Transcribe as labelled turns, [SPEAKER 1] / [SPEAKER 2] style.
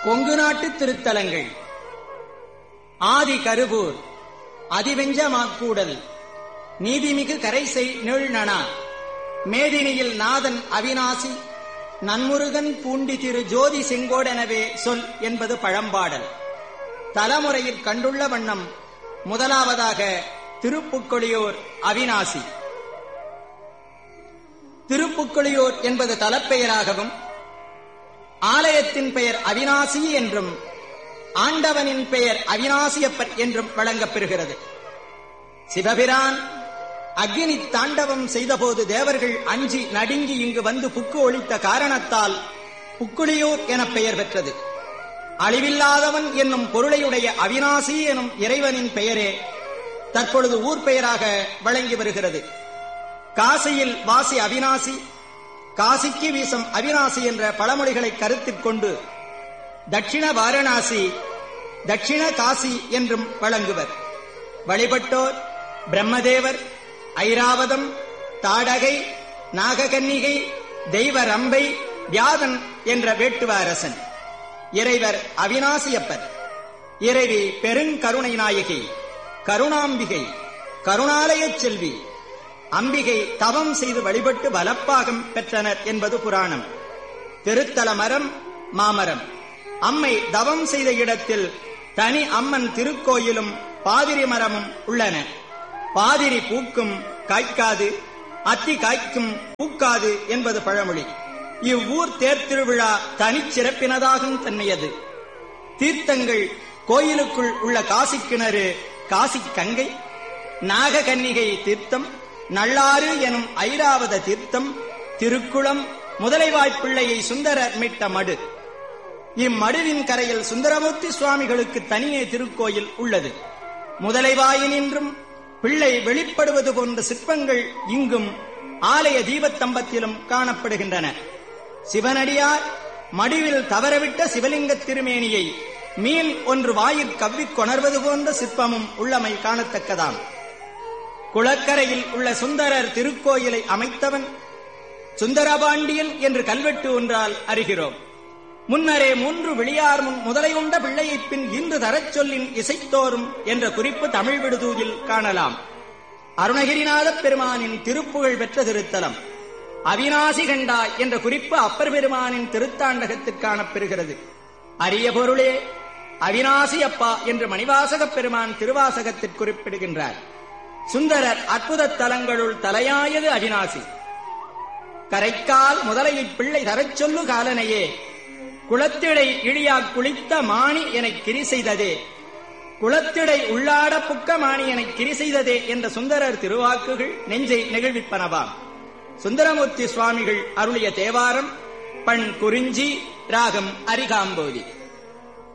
[SPEAKER 1] கொங்கு நாட்டு திருத்தலங்கள் ஆதி கருவூர் அதிவெஞ்ச மாக்கூடல் நீதிமிகு கரைசை நீழ்நனா மேதினியில் நாதன் அவிநாசி நன்முருகன் பூண்டி திரு ஜோதி செங்கோடெனவே சொல் என்பது பழம்பாடல் தலைமுறையில் கண்டுள்ள வண்ணம் முதலாவதாக திருப்புக்கொழியோர் அவிநாசி திருப்புக்கொழியோர் என்பது தலப்பெயராகவும் ஆலயத்தின் பெயர் அவிநாசி என்றும் ஆண்டவனின் பெயர் அவிநாசியப்பர் என்றும் வழங்கப்பெறுகிறது சிவபிரான் அக்னி தாண்டவம் செய்தபோது தேவர்கள் அஞ்சி நடுங்கி இங்கு வந்து புக்கு ஒழித்த காரணத்தால் புக்குளியூர் என பெயர் பெற்றது அழிவில்லாதவன் என்னும் பொருளையுடைய அவிநாசி எனும் இறைவனின் பெயரே தற்பொழுது ஊர் பெயராக வழங்கி வருகிறது காசியில் வாசி அவிநாசி காசிக்கு வீசம் அவிநாசி என்ற பழமொழிகளை கருத்தில் கொண்டு தட்சிண வாரணாசி தட்சிண காசி என்றும் வழங்குவர் வழிபட்டோர் பிரம்மதேவர் ஐராவதம் தாடகை நாககன்னிகை தெய்வ ரம்பை வியாதன் என்ற வேட்டுவ அரசன் இறைவர் அவிநாசியப்பர் இறைவி பெருங்கருணை நாயகி கருணாம்பிகை கருணாலயச் செல்வி அம்பிகை தவம் செய்து வழிபட்டு வலப்பாகம் பெற்றனர் என்பது புராணம் திருத்தல மரம் மாமரம் அம்மை தவம் செய்த இடத்தில் தனி அம்மன் திருக்கோயிலும் பாதிரி மரமும் உள்ளன பாதிரி பூக்கும் காய்க்காது அத்தி காய்க்கும் பூக்காது என்பது பழமொழி இவ்வூர் தேர்திருவிழா தனிச்சிறப்பினதாகும் தன்மையது தீர்த்தங்கள் கோயிலுக்குள் உள்ள காசி கிணறு காசி கங்கை நாககன்னிகை தீர்த்தம் நள்ளாறு எனும் ஐராவத தீர்த்தம் திருக்குளம் முதலைவாய்ப்பிள்ளையை சுந்தரர் மீட்ட மடு இம்மடுவின் கரையில் சுந்தரமூர்த்தி சுவாமிகளுக்கு தனியே திருக்கோயில் உள்ளது முதலைவாயினின்றும் பிள்ளை வெளிப்படுவது போன்ற சிற்பங்கள் இங்கும் ஆலய தீபத்தம்பத்திலும் காணப்படுகின்றன சிவனடியார் மடிவில் தவறவிட்ட சிவலிங்க திருமேனியை மீன் ஒன்று வாயிற் கவ்விக் கொணர்வது போன்ற சிற்பமும் உள்ளமை காணத்தக்கதாம் குளக்கரையில் உள்ள சுந்தரர் திருக்கோயிலை அமைத்தவன் சுந்தரபாண்டியன் என்று கல்வெட்டு ஒன்றால் அறிகிறோம் முன்னரே மூன்று வெளியார் முன் முதலை உண்ட பிள்ளையைப் பின் இன்று தரச் சொல்லின் இசைத்தோறும் என்ற குறிப்பு தமிழ் விடுதூதில் காணலாம் அருணகிரிநாதப் பெருமானின் திருப்புகழ் பெற்ற திருத்தலம் அவிநாசி கண்டா என்ற குறிப்பு அப்பர் பெருமானின் திருத்தாண்டகத்தில் காணப்பெறுகிறது அரிய பொருளே அவிநாசி அப்பா என்று மணிவாசகப் பெருமான் திருவாசகத்தில் குறிப்பிடுகின்றார் சுந்தரர் அற்புத தலங்களுள் தலையாயது அவிநாசி கரைக்கால் முதலையைப் பிள்ளை தரச் சொல்லு காலனையே குளத்திடை இழியா குளித்த மாணி எனக் கிரி செய்ததே குளத்திடை உள்ளாட புக்க மாணி எனக் கிரி செய்ததே என்ற சுந்தரர் திருவாக்குகள் நெஞ்சை நெகிழ்விப்பனவாம் சுந்தரமூர்த்தி சுவாமிகள் அருளிய தேவாரம் பண் குறிஞ்சி ராகம் அரிகாம்போதி